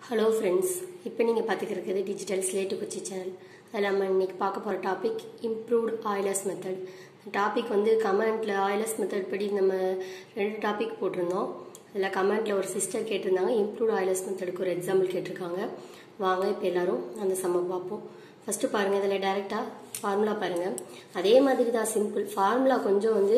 hello friends இப்போ நீங்கள் பார்த்துக்கிறது டிஜிட்டல் ஸ்லேட்டு குச்சி சேனல் அதில் நம்ம இன்னைக்கு பார்க்க போகிற topic improved Euler's method topic வந்து கமெண்ட்டில் ஆயிலஸ் மெத்தட் படி நம்ம ரெண்டு டாபிக் போட்டிருந்தோம் அதில் கமெண்ட்டில் ஒரு சிஸ்டர் கேட்டிருந்தாங்க இம்ப்ரூவ்ட் ஆயிலஸ் மெத்தடுக்கு ஒரு எக்ஸாம்பிள் கேட்டிருக்காங்க வாங்க இப்போ எல்லாரும் அந்த சம்ம பார்ப்போம் ஃபஸ்ட்டு பாருங்கள் இதில் டைரெக்டாக ஃபார்முலா பாருங்கள் அதே மாதிரி தான் சிம்பிள் ஃபார்முலா கொஞ்சம் வந்து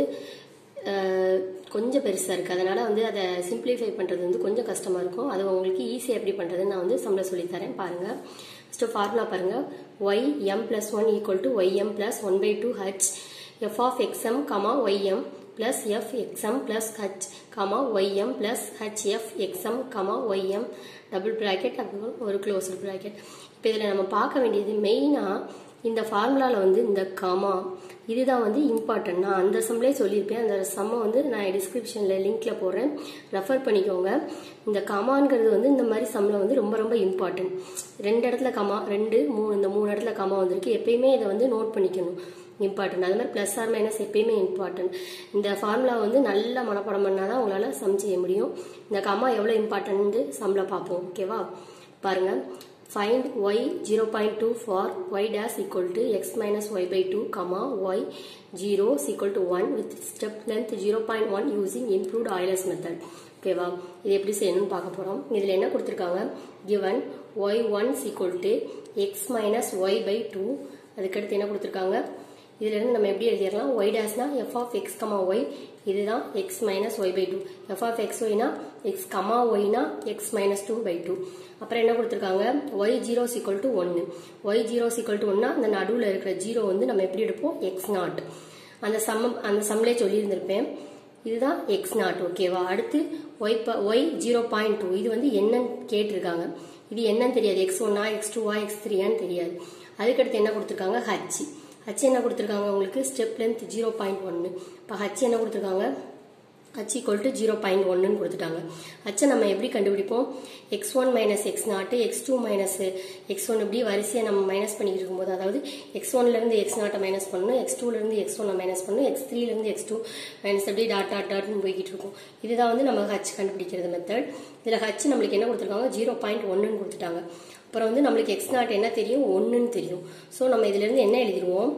அஹ், கொஞ்சம் பெருசாக இருக்குது அதனால் வந்து அதை சிம்பிளிஃபை பண்ணுறது வந்து கொஞ்சம் கஷ்டமாக இருக்கும் அது உங்களுக்கு ஈஸியாக எப்படி பண்ணுறதுன்னு நான் வந்து சம்பளம் சொல்லித்தரேன் பாருங்கள் ஃபஸ்ட்டு ஃபார்முலா பாருங்கள் Y M plus one equal to Y M plus one by two H F of X M comma Y M plus F X M plus H comma Y M plus H F X M comma Y M double bracket அப்புறம் ஒரு closed bracket இப்போ இதில் நம்ம பார்க்க வேண்டியது மெயினாக இந்த ஃபார்முலாவில் வந்து இந்த கமா இதுதான் வந்து இம்பார்ட்டன்ட் நான் அந்த சம்லேயே சொல்லியிருப்பேன் அந்த சம்மை வந்து நான் டிஸ்கிரிப்ஷனில் லிங்க்ல போடுறேன் ரெஃபர் பண்ணிக்கோங்க இந்த கமாங்கிறது வந்து இந்த மாதிரி சம்மில் வந்து ரொம்ப ரொம்ப இம்பார்ட்டன்ட் ரெண்டு இடத்துல கமா ரெண்டு மூணு இந்த மூணு இடத்துல கமா வந்திருக்கு எப்பயுமே இதை வந்து நோட் பண்ணிக்கணும் இம்பார்ட்டன்ட் அது மாதிரி ப்ளஸ் ஆர் மைனஸ் எப்பயுமே இம்பார்ட்டன்ட் இந்த ஃபார்முலா வந்து நல்லா மனப்பாடம் பண்ணால் தான் உங்களால் சம் செய்ய முடியும் இந்த கமா எவ்வளோ இம்பார்ட்டன்ட் சம்மில் பார்ப்போம் ஓகேவா பாருங்க find y 0.2 for y dash equal to x minus y by 2 comma y 0 is equal to 1 with step length 0.1 using improved Euler's method ஓகேவா இது எப்படி செய்யணும்னு பார்க்க போகிறோம் இதில் என்ன கொடுத்துருக்காங்க given y1 is equal to x minus y by 2 அதுக்கடுத்து என்ன கொடுத்துருக்காங்க இதுல இருந்து நம்ம எப்படி எழுதிடலாம் y டேஷ்னா f of x comma y இதுதான் x minus y by 2 f of x yனா x கமா yனா x minus 2 by 2 அப்புறம் என்ன கொடுத்துருக்காங்க y zero equal to 1 y zero equal to 1 அந்த நடுவில் இருக்கிற ஜீரோ வந்து நம்ம எப்படி எடுப்போம் x நாட் அந்த சம்மம் அந்த சம்லே சொல்லியிருந்திருப்பேன் இதுதான் எக்ஸ் நாட் ஓகேவா அடுத்து Y Y zero point two இது வந்து என்னன்னு கேட்டிருக்காங்க இது என்னன்னு தெரியாது எக்ஸ் ஒன்னா எக்ஸ் டூவா எக்ஸ் த்ரீயான்னு தெரியாது அதுக்கடுத்து என்ன கொடுத்துருக்காங்க ஹச் ஹச் என்ன கொடுத்துருக்காங்க உங்களுக்கு ஸ்டெப் லென்த் ஜீரோ பாயிண்ட் ஒன்று இப்போ ஹச் என்ன கொடுத்துருக்காங்க H equal to zero point ஒன்றுன்னு கொடுத்துட்டாங்க ஹச்சை நம்ம எப்படி கண்டுபிடிப்போம் X one minus X naught X two minus X one இப்படி வரிசையாக நம்ம மைனஸ் பண்ணிட்டு இருக்கும்போது அதாவது எக்ஸ் ஒன்லேருந்து எக்ஸ் நாட்டை மைனஸ் பண்ணணும் எக்ஸ் டூலேருந்து எக்ஸ் ஒன்னை மைனஸ் பண்ணணும் எக்ஸ் த்ரீலேருந்து எக்ஸ் டூ மைனஸ் அப்படியே டாட் டாட் டாட்னு போய்கிட்டு இருக்கும் இதுதான் வந்து நம்ம ஹச் கண்டுபிடிக்கிறது மெத்தட் இதில் ஹச் நம்மளுக்கு என்ன கொடுத்துருக்காங்க ஜீரோ பாயிண்ட் ஒன்றுன்னு கொடுத்துட்டாங்க அப்புறம் வந்து நம்மளுக்கு எக்ஸ் நாட் என்ன தெரியும் ஒன்றுன்னு தெரியும் ஸோ நம்ம இதிலேருந்து என்ன எழுதிடுவோம்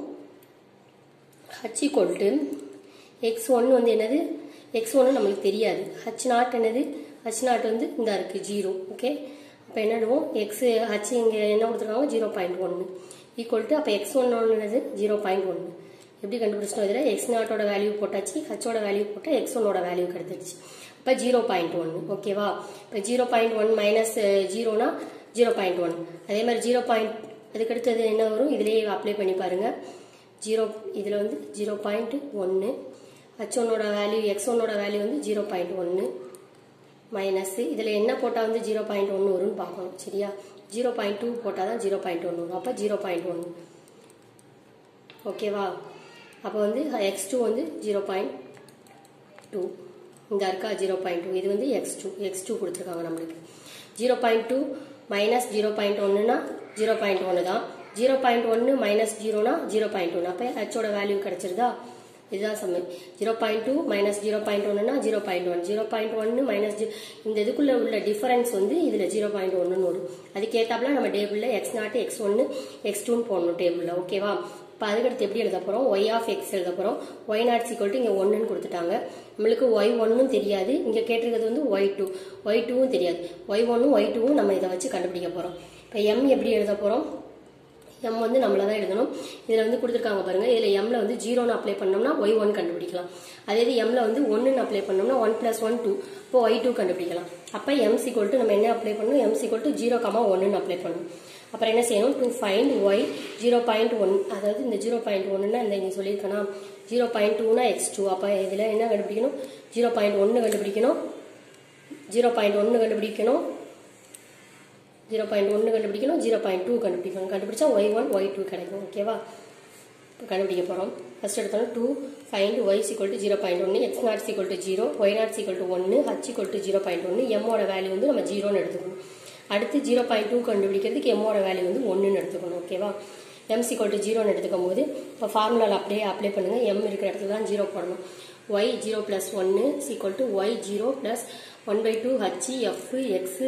H equal to X one வந்து என்னது எக்ஸ் ஒன்று நம்மளுக்கு தெரியாது ஹச் நாட் என்னது ஹச் நாட் வந்து இந்த இருக்குது ஜீரோ ஓகே அப்போ என்னடுவோம் எக்ஸ் ஹச் இங்கே என்ன கொடுத்துருக்காங்க ஜீரோ பாயிண்ட் ஒன்று ஈக்குவல் டு அப்போ எக்ஸ் ஒன் என்னது ஜீரோ பாயிண்ட் ஒன்று எப்படி கண்டுபிடிச்சிட்டோம் இதில் எக்ஸ் நாட்டோட வேல்யூ போட்டாச்சு ஹச்சோட வேல்யூ போட்டால் எக்ஸ் ஒன்னோட வேல்யூ கிடைச்சிருச்சு இப்போ ஜீரோ பாயிண்ட் ஒன்று ஓகேவா இப்போ ஜீரோ பாயிண்ட் ஒன் மைனஸ் ஜீரோனா ஜீரோ பாயிண்ட் ஒன் அதே மாதிரி ஜீரோ பாயிண்ட் அதுக்கடுத்தது என்ன வரும் இதிலேயே அப்ளை பண்ணி பாருங்கள் ஜீரோ இதில் வந்து ஜீரோ பாயிண்ட் ஒன்று ஹச் ஒன்னோட வேல்யூ எக்ஸ் ஒன்னோட வேல்யூ வந்து ஜீரோ பாயிண்ட் ஒன்று மைனஸ் இதில் என்ன போட்டால் வந்து ஜீரோ பாயிண்ட் ஒன்று வரும்னு பார்க்கணும் சரியா ஜீரோ பாயிண்ட் டூ போட்டால் தான் ஜீரோ பாயிண்ட் ஒன்று வரும் அப்போ ஜீரோ பாயிண்ட் ஒன்று ஓகேவா அப்போ வந்து எக்ஸ் டூ வந்து ஜீரோ பாயிண்ட் டூ இந்த இருக்கா ஜீரோ பாயிண்ட் டூ இது வந்து எக்ஸ் டூ எக்ஸ் டூ கொடுத்துருக்காங்க நம்மளுக்கு zero point two minus zero point ஒன்றுனா ஜீரோ பாயிண்ட் ஒன்று தான் ஜீரோ பாயிண்ட் ஒன்று மைனஸ் ஜீரோனா ஜீரோ பாயிண்ட் ஒன்று அப்போ ஹெச்சோட வேல்யூ கிடைச்சிருதா இதுதான் சமயம் zero point two minus zero point ஒன்றுனா zero point one zero point ஒன்று மைனஸ் இந்த இதுக்குள்ள உள்ள டிஃபரன்ஸ் வந்து இதில் ஜீரோ பாயிண்ட் ஒன்றுன்னு வரும் அதுக்கேற்றாப்புல நம்ம டேபிளில் எக்ஸ் நாட்டு எக்ஸ் ஒன்று எக்ஸ் டூன்னு போடணும் டேபிளில் ஓகேவா இப்போ அதுக்கடுத்து எப்படி எழுத போகிறோம் ஒய் ஆஃப் எக்ஸ் எழுத போகிறோம் ஒய் நாட் சீக்வல் இங்கே ஒன்றுன்னு கொடுத்துட்டாங்க நம்மளுக்கு ஒய் ஒன்னும் தெரியாது இங்கே கேட்டிருக்கிறது வந்து ஒய் டூ ஒய் டூவும் தெரியாது ஒய் ஒன்னும் ஒய் டூவும் நம்ம இதை வச்சு கண்டுபிடிக்க போகிறோம் இப்போ எம் எப்படி எழுத போகிறோம் எம் வந்து நம்மள தான் எழுதணும் இதில் வந்து கொடுத்துருக்காங்க பாருங்க இதில் எம்ல வந்து ஜீரோன்னு அப்ளை பண்ணோம்னா ஒய் ஒன் கண்டுபிடிக்கலாம் அதே இது எம்ல வந்து ஒன்றுன்னு அப்ளை பண்ணோம்னா ஒன் பிளஸ் ஒன் டூ இப்போ ஒய் டூ கண்டுபிடிக்கலாம் அப்போ எம் சிக்வல் டு நம்ம என்ன அப்ளை பண்ணணும் M equal to zero comma ஒன்றுன்னு அப்ளை பண்ணணும் அப்புறம் என்ன செய்யணும் to find Y zero point one அதாவது இந்த ஜீரோ பாயிண்ட் ஒன்றுனா இந்த இங்கே சொல்லியிருக்கேனா ஜீரோ பாயிண்ட் டூனா எக்ஸ் டூ அப்போ இதில் என்ன கண்டுபிடிக்கணும் ஜீரோ பாயிண்ட் ஒன்று கண்டுபிடிக்கணும் ஜீரோ பாயிண்ட் ஒன்று கண்டுபிடிக்கணும் ஜீரோ பாயிண்ட் ஒன்று கண்டுபிடிக்கணும் ஜீரோ பாயிண்ட் டூ கண்டுபிடிக்கணும் கண்டுபிடிச்சா ஒய் ஒன் ஒய் டூ கிடைக்கும் ஓகேவா இப்போ கண்டுபிடிக்க போகிறோம் ஃபர்ஸ்ட் எடுத்தோம் to find Y equal to zero point ஒன்று X naught equal to zero Y naught equal to ஒன்று H equal to zero point ஒன்று எம்மோட வேல்யூ வந்து நம்ம ஜீரோன்னு எடுத்துக்கணும் அடுத்து ஜீரோ பாயிண்ட் டூ கண்டுபிடிக்கிறதுக்கு எம்மோட வேல்யூ வந்து ஒன்றுன்னு எடுத்துக்கணும் ஓகேவா எம் சிக்வல் டு ஜீரோன்னு எடுத்துக்கும் போது இப்போ ஃபார்முலாவில் அப்படியே அப்ளை பண்ணுங்கள் எம் இருக்கிற இடத்துல தான் ஜீரோ போடணும் ஒய் ஜீரோ ப்ளஸ் ஒன்று equal to Y zero plus one by two H F X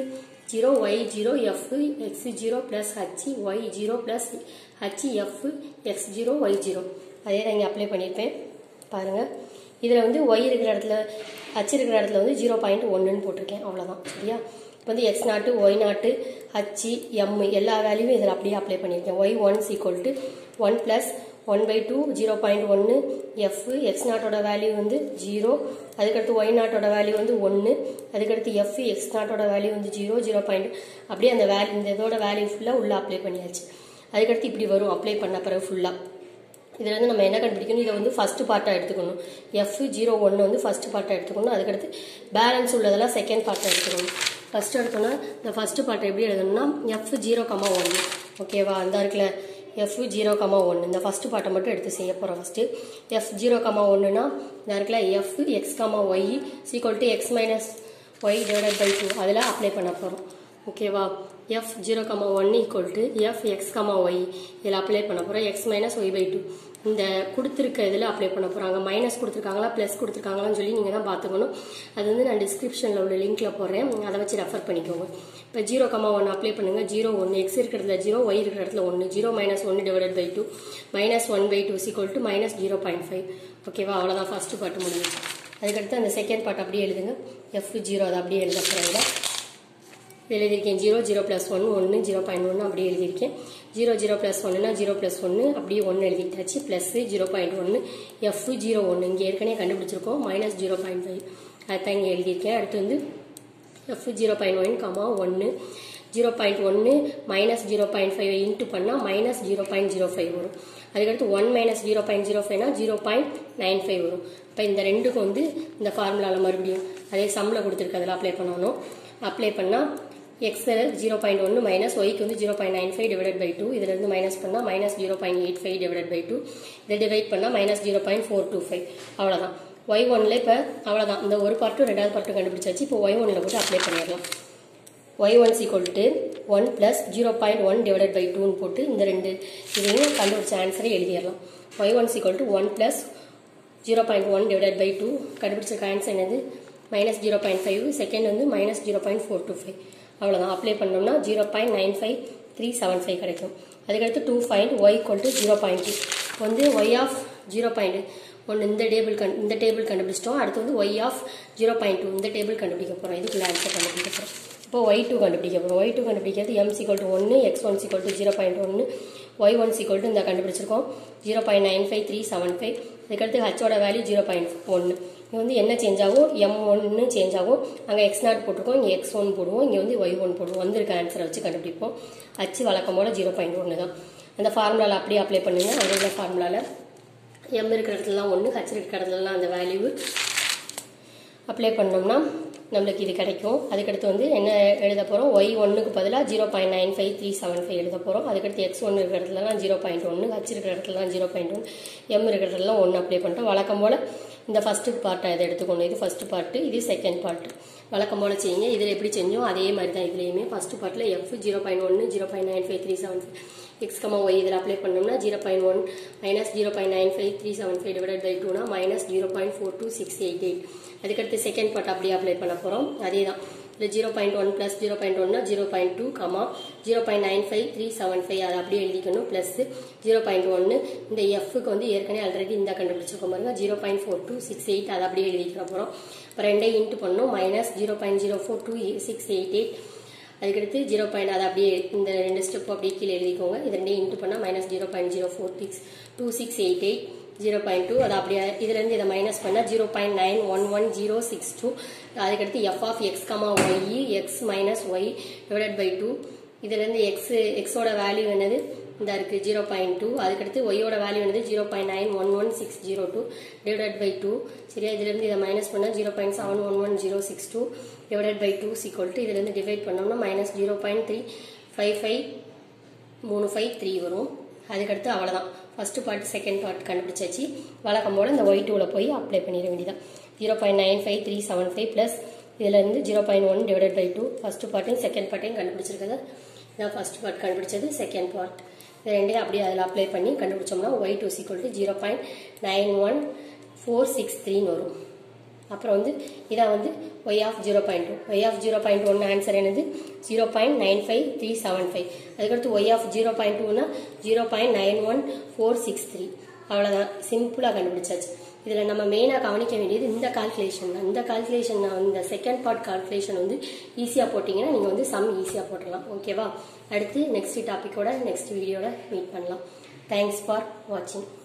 zero Y zero F X zero plus H Y zero plus H F X zero Y zero அதே தான் இங்கே apply பண்ணியிருப்பேன் பாருங்கள் இதில் வந்து Y இருக்கிற இடத்துல ஹச் இருக்கிற இடத்துல வந்து ஜீரோ பாயிண்ட் ஒன்றுன்னு போட்டிருக்கேன் அவ்வளோதான் சரியா இப்போ வந்து எக்ஸ் நாட்டு ஒய் நாட்டு ஹச் எம் எல்லா வேல்யூவும் இதில் அப்படியே அப்ளை பண்ணியிருக்கேன் Y one equal to one plus one by two zero point ஒன்று எஃப் எக்ஸ் நாட்டோட வேல்யூ வந்து ஜீரோ அதுக்கடுத்து ஒய் நாட்டோட வேல்யூ வந்து ஒன்று அதுக்கடுத்து எஃப் எக்ஸ் நாட்டோட வேல்யூ வந்து ஜீரோ ஜீரோ பாயிண்ட் அப்படியே அந்த வேல்யூ இந்த இதோட வேல்யூ ஃபுல்லாக உள்ளே அப்ளை பண்ணியாச்சு அதுக்கடுத்து இப்படி வரும் அப்ளை பண்ண பிறகு ஃபுல்லாக இதில் வந்து நம்ம என்ன கண்டுபிடிக்கணும் இதை வந்து ஃபர்ஸ்ட் பார்ட்டாக எடுத்துக்கணும் எஃப் ஜீரோ ஒன்று வந்து ஃபர்ஸ்ட் பார்ட்டாக எடுத்துக்கணும் அதுக்கடுத்து பேலன்ஸ் உள்ளதெல்லாம் செகண்ட் பார்ட்டாக எடுத்துக்கணும் ஃபர்ஸ்ட் எடுத்தோன்னா இந்த ஃபர்ஸ்ட் பார்ட்டை எப்படி எழுதணும்னா எஃப் ஜீரோ கமா ஒன்று ஓகேவா அந்த இருக்குல்ல எஃப் ஜீரோ கமா ஒன்று இந்த ஃபர்ஸ்ட் பார்ட்டை மட்டும் எடுத்து செய்ய போகிறோம் ஃபஸ்ட்டு எஃப் ஜீரோ கமா ஒன்றுனா இந்த இருக்குல்ல F X comma Y equal to X minus Y divided by two அதில் அப்ளை பண்ண போகிறோம் ஓகேவா F zero comma one equal to F X comma Y இதில் அப்ளை பண்ண போகிறோம் X minus Y by two இந்த கொடுத்துருக்க இதில் அப்ளை பண்ண போகிறாங்க மைனஸ் கொடுத்துருக்காங்களா ப்ளஸ் கொடுத்துருக்காங்களான்னு சொல்லி நீங்கள் தான் பார்த்துக்கணும் அது வந்து நான் டிஸ்கிரிப்ஷனில் உள்ள லிங்க்கில் போடுறேன் அதை வச்சு ரெஃபர் பண்ணிக்கோங்க இப்போ ஜீரோ கமா ஒன் அப்ளை பண்ணுங்கள் ஜீரோ ஒன்று எக்ஸ் இருக்கிறதுல ஜீரோ ஒய் இருக்கிற இடத்துல ஒன்று ஜீரோ மைனஸ் ஒன்று divided by two minus one by two equal to minus zero point five ஓகேவா அவ்வளோதான் ஃபஸ்ட்டு பாட்டு முடிஞ்சிச்சு அதுக்கடுத்து அந்த செகண்ட் பார்ட் அப்படியே எழுதுங்க எஃப் ஜீரோ அதை அப்படியே எழுத போகிறேன் எழுதியிருக்கேன் ஜீரோ ஜீரோ ப்ளஸ் ஒன்று ஒன்று ஜீரோ பாயிண்ட் ஒன்று அப்படியே எழுதியிருக்கேன் ஜீரோ ஜீரோ ப்ளஸ் ஒன்றுனா ஜீரோ ப்ளஸ் ஒன்று அப்படியே ஒன்று எழுதிட்டாச்சு ப்ளஸ் ஜீரோ பாயிண்ட் ஒன்று எஃப் ஜீரோ ஒன்று இங்கே ஏற்கனவே கண்டுபிடிச்சிருக்கோம் மைனஸ் ஜீரோ பாயிண்ட் ஃபைவ் அதுதான் இங்கே எழுதியிருக்கேன் அடுத்து வந்து F zero point one comma ஒன்று ஜீரோ பாயிண்ட் ஒன்று minus zero point five into பண்ணால் minus zero point zero five வரும் அதுக்கடுத்து one minus zero point zero ஃபைவ்னா ஜீரோ பாயிண்ட் நைன் ஃபைவ் வரும் இப்போ இந்த ரெண்டுக்கும் வந்து இந்த ஃபார்முலாவில் மறுபடியும் அதே சம்மில் கொடுத்துருக்கு அதில் அப்ளை பண்ணணும் அப்ளை பண்ணால் எக்ஸில் ஜீரோ பாயிண்ட் ஒன்று மைனஸ் ஒய்க்கு வந்து zero point nine five divide by two இதில் இருந்து மைனஸ் பண்ணால் minus zero point eight five divide by two இதை டிவைட் பண்ணால் minus zero point four two five அவ்வளோதான் ஒய் ஒன்ல இப்போ அவ்வளோதான் இந்த ஒரு பார்ட்டும் ரெண்டாவது பார்ட்டும் கண்டுபிடிச்சாச்சு இப்போ ஒய் ஒன்ல போட்டு அப்ளை பண்ணிடலாம் Y one equal to one plus zero point one divided by டூன்னு போட்டு இந்த ரெண்டு இதையும் கண்டுபிடிச்ச ஆன்சரை எழுதிடலாம் Y one equal to one plus zero point one divided by two கண்டுபிடிச்ச ஆன்சர் என்னது minus zero point five second வந்து minus zero point four two five அவ்வளோதான் அப்ளை பண்ணோம்னா zero point nine five three seven five கிடைக்கும் அதுக்கடுத்து two point Y கொல்ட்டு zero point two வந்து Y of zero point ஒன்று இந்த டேபிள் கண் இந்த டேபிள் கண்டுபிடிச்சிட்டோம் அடுத்து வந்து Y of zero point two இந்த டேபிள் கண்டுபிடிக்க போகிறோம் இதுக்குள்ள ஆன்சர் கண்டுபிடிக்க போகிறோம் இப்போ ஒய் டூ கண்டுபிடிக்க போகிறோம் ஒய் டூ கண்டுபிடிக்கிறது எம் சிக்வல் டு ஒன்று X one equal to zero point ஒன்று ஒய் ஒன் சிக்வல் டு இந்த கண்டுபிடிச்சிருக்கோம் zero point nine five three seven five இதுக்கடுத்து ஹச்சோட வேல்யூ ஜீரோ பாயிண்ட் ஒன்று இங்கே வந்து என்ன சேஞ்ச் ஆகும் எம் ஒன்று சேஞ்ச் ஆகும் அங்கே எக்ஸ் நாட் போட்டிருக்கோம் இங்கே எக்ஸ் ஒன் போடுவோம் இங்கே வந்து ஒய் ஒன் போடுவோம் வந்திருக்க ஆன்சரை வச்சு கண்டுபிடிப்போம் அச்சு வழக்கம் போல் ஜீரோ பாயிண்ட் ஒன்று தான் அந்த ஃபார்முலாவில் அப்படியே அப்ளை பண்ணுங்க அந்த உள்ள ஃபார்முலாவில் எம் இருக்கிற இடத்துலலாம் ஒன்று ஹச் இருக்கிற இடத்துலலாம் அந்த வேல்யூ அப்ளை பண்ணோம்னா நம்மளுக்கு இது கிடைக்கும் அதுக்கடுத்து வந்து என்ன எழுத போகிறோம் ஒய் ஒன்றுக்கு பதிலாக zero point nine five three seven five எழுத போகிறோம் அதுக்கடுத்து எக்ஸ் ஒன்று இருக்கிற இடத்துலலாம் ஜீரோ பாயிண்ட் ஒன்று ஹச் இருக்கிற இடத்துலலாம் ஜீரோ பாயிண்ட் ஒன்று எம் இருக்கிற இடத்துலலாம் ஒன்று அப்ளை பண்ணிட்டோம் வழக்கம் போல் இந்த ஃபஸ்ட்டு பார்ட்டை இதை எடுத்துக்கணும் இது ஃபஸ்ட்டு பார்ட்டு இது செகண்ட் பார்ட்டு வழக்கம் போல் செய்யுங்க இதில் எப்படி செஞ்சோம் அதே மாதிரி தான் இதுலேயுமே ஃபஸ்ட்டு பார்ட்டில் எஃப் ஜீரோ பாயிண்ட் ஒன்று zero point nine five three seven five X comma Y இதில் அப்ளை பண்ணோம்னா zero point one minus zero point nine five three seven five divide by டூனா minus zero point four two six eight eight அதுக்கடுத்து second part அப்படியே apply பண்ண போகிறோம் அதே தான் இல்லை zero point one plus zero point ஒன்னா zero point two comma zero point nine five three seven five அதை அப்படியே எழுதிக்கணும் ப்ளஸ் ஜீரோ பாயிண்ட் ஒன்று இந்த எஃப்க்கு வந்து ஏற்கனவே ஆல்ரெடி இந்த கண்டுபிடிச்சிருக்கோம் பாருங்க zero point four two six eight அதை அப்படியே எழுதிக்கிற போகிறோம் இப்போ ரெண்டையும் இன்ட்டு பண்ணோம் minus zero point zero four two six eight eight அதுக்கடுத்து ஜீரோ பாயிண்ட் அதை அப்படியே இந்த ரெண்டு ஸ்டெப் அப்படியே கீழே எழுதிக்கோங்க இது ரெண்டையும் இன்ட்டு பண்ணால் minus zero point zero four six two six eight eight zero point two அது அப்படியே இதுலேருந்து இதை மைனஸ் பண்ணால் zero point nine one one zero six two அதுக்கடுத்து F of X comma Y X minus Y divided by two இதுலேருந்து X எக்ஸோட value என்னது இந்த இருக்கு ஜீரோ பாயிண்ட் டூ அதுக்கடுத்து ஒய்யோட வேல்யூ என்னது zero point nine one one six zero two divided by two சரியா இதுலேருந்து இதை மைனஸ் பண்ணால் zero point seven one one zero six two divided by two equal to இதுலேருந்து டிவைட் பண்ணோம்னா minus zero point three five five மூணு five three வரும் அதுக்கடுத்து அவ்வளோதான் ஃபஸ்ட்டு பார்ட் செகண்ட் பார்ட் கண்டுபிடிச்சாச்சு வழக்கம் போல் இந்த ஒய் டூவில் போய் அப்ளை பண்ணிட வேண்டியதான் zero point nine five three seven five plus இதுலேருந்து zero point one divided by two first பார்ட்டையும் செகண்ட் பார்ட்டையும் கண்டுபிடிச்சிருக்கது இதான் ஃபஸ்ட் பார்ட் கண்டுபிடிச்சது செகண்ட் பார்ட் இது ரெண்டையும் அப்படியே அதில் அப்ளை பண்ணி கண்டுபிடிச்சோம்னா Y two equal to zero point nine one four six த்ரீன்னு வரும் அப்புறம் வந்து இதான் வந்து Y of zero point two Y of zero point one answer என்னது zero point nine five three seven five அதுக்கடுத்து ஒய் ஆஃப் ஜீரோ பாயிண்ட் டூனா zero point nine one four six three அவ்வளோதான் சிம்பிளாக கண்டுபிடிச்சாச்சு இதில் நம்ம மெயினாக கவனிக்க வேண்டியது இந்த கால்குலேஷன் தான் இந்த கால்குலேஷன் இந்த செகண்ட் பார்ட் கால்குலேஷன் வந்து ஈஸியாக போட்டிங்கன்னா நீங்கள் வந்து சம் ஈஸியாக போட்டுடலாம் ஓகேவா அடுத்து நெக்ஸ்ட் டாப்பிக்கோட நெக்ஸ்ட் வீடியோட மீட் பண்ணலாம் தேங்க்ஸ் ஃபார் வாட்சிங்